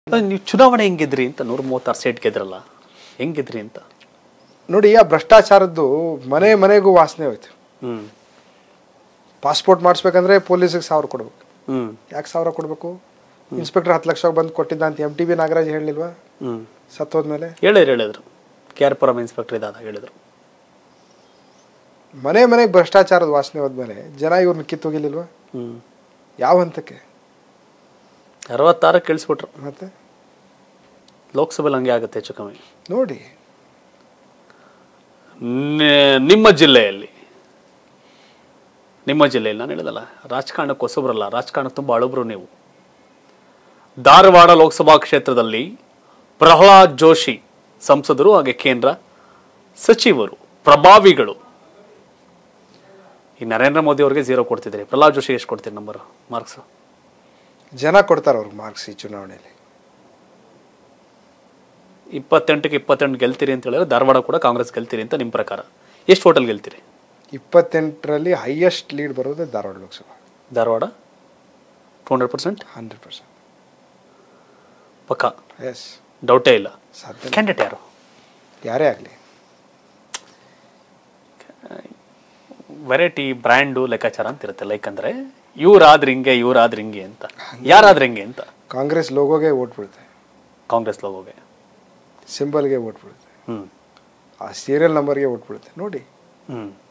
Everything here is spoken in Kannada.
ನೀವು ಚುನಾವಣೆ ಹೆಂಗಿದ್ರಿ ಅಂತ ನೂರ ಮೂವತ್ತಾರು ಸೀಟ್ ಗೆದ್ರಲ್ಲ ಹೆಂಗಿದ್ರಿ ಅಂತ ನೋಡಿ ಆ ಭ್ರಷ್ಟಾಚಾರದ್ದು ಮನೆ ಮನೆಗೂ ವಾಸನೆ ಹೋಯ್ತು ಹ್ಮ್ ಪಾಸ್ಪೋರ್ಟ್ ಮಾಡಿಸ್ಬೇಕಂದ್ರೆ ಪೊಲೀಸಿಗೆ ಸಾವಿರ ಕೊಡ್ಬೇಕು ಹ್ಮ್ ಯಾಕೆ ಸಾವಿರ ಕೊಡಬೇಕು ಇನ್ಸ್ಪೆಕ್ಟರ್ ಹತ್ತು ಲಕ್ಷ ಬಂದು ಕೊಟ್ಟಿದ್ದ ಅಂತ ಎಮ್ ಟಿ ಬಿ ನಾಗರಾಜ್ ಹೇಳಿಲ್ವಾ ಹ್ಮ್ ಸತ್ತೋದ್ಮೇಲೆ ಹೇಳಿದ್ರು ಹೇಳಿದ್ರು ಕೆ ಆರ್ ಪುರಂ ಇನ್ಸ್ಪೆಕ್ಟರ್ ಇದಾದ ಹೇಳಿದ್ರು ಮನೆ ಮನೆಗೆ ಭ್ರಷ್ಟಾಚಾರದ ವಾಸನೆ ಹೋದ್ಮೇಲೆ ಜನ ಇವ್ರನ್ನ ಕಿತ್ತೋಗಿಲಿಲ್ವಾ ಹ್ಮ್ ಯಾವ ಹಂತಕ್ಕೆ ಅರವತ್ತಾರು ಕೇಳಿಸ್ಬಿಟ್ರು ಮತ್ತೆ ಲೋಕಸಭೆಲಿ ಹಂಗೆ ಆಗುತ್ತೆ ಹೆಚ್ಚು ಕಮ್ಮಿ ನೋಡಿ ನಿ- ನಿಮ್ಮ ಜಿಲ್ಲೆಯಲ್ಲಿ ನಿಮ್ಮ ಜಿಲ್ಲೆಯಲ್ಲಿ ನಾನು ಹೇಳಿದಲ್ಲ ರಾಜಕಾರಣಕ್ಕೆ ಹೊಸಬ್ರಲ್ಲ ರಾಜಕಾರಣ ತುಂಬ ಅಳುಬ್ರು ನೀವು ಧಾರವಾಡ ಲೋಕಸಭಾ ಕ್ಷೇತ್ರದಲ್ಲಿ ಪ್ರಹ್ಲಾದ್ ಜೋಶಿ ಸಂಸದರು ಹಾಗೆ ಕೇಂದ್ರ ಸಚಿವರು ಪ್ರಭಾವಿಗಳು ಈ ನರೇಂದ್ರ ಮೋದಿ ಅವರಿಗೆ ಝೀರೋ ಕೊಡ್ತಿದ್ದೀರಿ ಪ್ರಹ್ಲಾದ್ ಜೋಶಿ ಎಷ್ಟು ಕೊಡ್ತೀರಿ ನಂಬರ್ ಮಾರ್ಕ್ಸ್ ಜನ ಕೊಡ್ತಾರೆ ಅವ್ರಿಗೆ ಮಾರ್ಕ್ಸ್ ಈ ಚುನಾವಣೆಯಲ್ಲಿ ಇಪ್ಪತ್ತೆಂಟಕ್ಕೆ ಇಪ್ಪತ್ತೆಂಟು ಗೆಲ್ತೀರಿ ಅಂತ ಹೇಳಿದ್ರೆ ಧಾರವಾಡ ಕೂಡ ಕಾಂಗ್ರೆಸ್ ಗೆಲ್ತೀರಿ ಅಂತ ನಿಮ್ಮ ಪ್ರಕಾರ ಎಷ್ಟು ಹೋಟೆಲ್ ಗೆಲ್ತೀರಿ ಇಪ್ಪತ್ತೆಂಟರಲ್ಲಿ ಹೈಯೆಸ್ಟ್ ಲೀಡ್ ಬರೋದೇ Dharwad Lok Sabha Dharwad two hundred percent hundred percent ಪಕ್ಕ ಎಸ್ ಡೌಟೇ ಇಲ್ಲ ಸಾಧ್ಯ ಕ್ಯಾಂಡಿಡೇಟ್ ಯಾರು ಯಾರೇ ಆಗಲಿ ವೆರೈಟಿ ಬ್ರ್ಯಾಂಡು ಲೆಕ್ಕಾಚಾರ ಅಂತ ಇರುತ್ತೆ ಲೈಕ್ ಅಂದ್ರೆ ಇವ್ರಾದ್ರೆ ಹಿಂಗೆ ಇವ್ರಾದ್ರೆ ಹಿಂಗೆ ಅಂತ ಯಾರಾದ್ರೆ ಹಿಂಗೆ ಅಂತ ಕಾಂಗ್ರೆಸ್ ಲೋಗೋಗೆ ಓಟ್ ಬೀಳುತ್ತೆ ಕಾಂಗ್ರೆಸ್ ಲೋಗೋಗೆ ಸಿಂಬಲ್ಗೆ ಓಟ್ ಬೀಳುತ್ತೆ ಹ್ಮ್ ಆ ಸೀರಿಯಲ್ ನಂಬರ್ಗೆ ಓಟ್ ಬೀಳುತ್ತೆ ನೋಡಿ ಹ್ಮ್